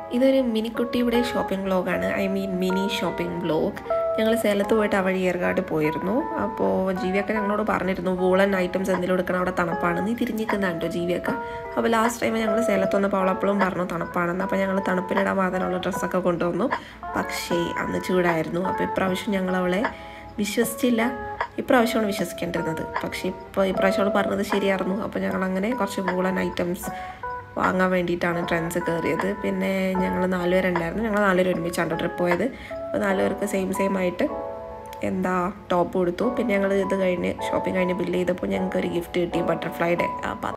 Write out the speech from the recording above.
ഇതൊരു മിനിക്കുട്ടിയുടെ ഷോപ്പിംഗ് വ്ലോഗാണ് I mean mini shopping vlog ഞങ്ങൾ സേലത്ത് പോയിട്ട് ആ വഴി ഏർക്കാട് പോയിരുന്നു അപ്പോൾ ജീവിയൊക്കെ ഞങ്ങളോട് പറഞ്ഞിരുന്നു വൂളൻ ഐറ്റംസ് എന്തെങ്കിലും എടുക്കണം അവിടെ തണുപ്പാണ് നീ തിരിഞ്ഞിരിക്കുന്നുണ്ടോ ജീവിയൊക്കെ അപ്പോൾ ലാസ്റ്റ് ടൈം ഞങ്ങൾ സേലത്ത് വന്നപ്പോൾ അവളപ്പോഴും പറഞ്ഞു തണുപ്പാണെന്ന് അപ്പോൾ ഞങ്ങൾ തണുപ്പിനിടാൻ മാത്രമുള്ള ഡ്രസ്സൊക്കെ കൊണ്ടുവന്നു പക്ഷേ അന്ന് ചൂടായിരുന്നു അപ്പോൾ ഇപ്രാവശ്യം ഞങ്ങൾ അവളെ വിശ്വസിച്ചില്ല ഇപ്രാവശ്യമാണ് വിശ്വസിക്കേണ്ടിരുന്നത് പക്ഷേ ഇപ്പോൾ ഇപ്രാവശ്യം അവൾ പറഞ്ഞത് ശരിയായിരുന്നു അപ്പോൾ ഞങ്ങൾ അങ്ങനെ കുറച്ച് വൂളൻ ഐറ്റംസ് വാങ്ങാൻ വേണ്ടിയിട്ടാണ് ട്രെൻഡ്സ് കയറിയത് പിന്നെ ഞങ്ങൾ നാലുപേരുണ്ടായിരുന്നു ഞങ്ങൾ നാലുപേർ ഒരുമിച്ചാണ് ട്രിപ്പ് പോയത് അപ്പോൾ നാലുപേർക്ക് സെയിം സെയിം ആയിട്ട് എന്താ ടോപ്പ് കൊടുത്തു പിന്നെ ഞങ്ങൾ ഇത് കഴിഞ്ഞ് ഷോപ്പിംഗ് കഴിഞ്ഞ് ബില്ല് ചെയ്തപ്പോൾ ഞങ്ങൾക്ക് ഒരു ഗിഫ്റ്റ് കിട്ടി ബട്ടർഫ്ലൈയുടെ അപ്പം